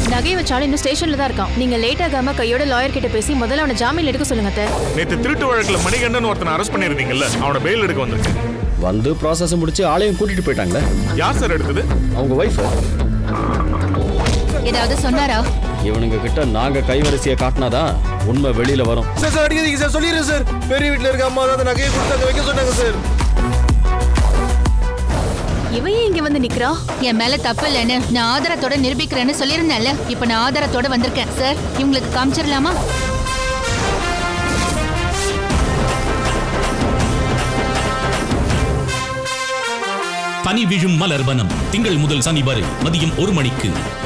நகையை வச்சாலும் இன்னும் ஸ்டேஷன்ல தான் இருக்கான் நீங்க லேட் ஆகாம கையோட லாயர் கிட்ட பேசி முதல்ல அவனை ஜாமீன் எடுக்க சொல்லுங்க அத்தை நேத்து திருட்டு வழக்குல மணிகண்டன் ஒருத்தனை அரெஸ்ட் பண்ணிருந்தீங்கல்ல அவனை பெயில் எடுக்க வந்திருக்கேன் வந்து ப்ராசஸ் முடிச்சு ஆளையும் கூட்டிட்டு போயிட்டாங்களே யார் சார் எடுத்தது அவங்க ஒய்ஃப் ஏதாவது சொன்னாரா இவனுங்க கிட்ட நாங்க கைவரிசையை காட்டினாதான் உண்மை வெளியில வரும் சார் சார் அடிக்காதீங்க சார் சொல்லிடுறேன் சார் பெரிய வீட்டில் இருக்க அம்மா தான் அந்த நகையை கொடுத்து அங்கே வைக்க சொன்னாங்க சார் இவன் ஏன் இங்க வந்து நிக்கிறா என் மேல தப்பு இல்லைன்னு நான் ஆதாரத்தோட நிரூபிக்கிறேன்னு சொல்லியிருந்தேன்ல இப்ப நான் ஆதாரத்தோட வந்திருக்கேன் சார் இவங்களுக்கு காமிச்சிடலாமா பனி விழும் மலர் வனம் திங்கள் முதல் சனி வரை மதியம் ஒரு மணிக்கு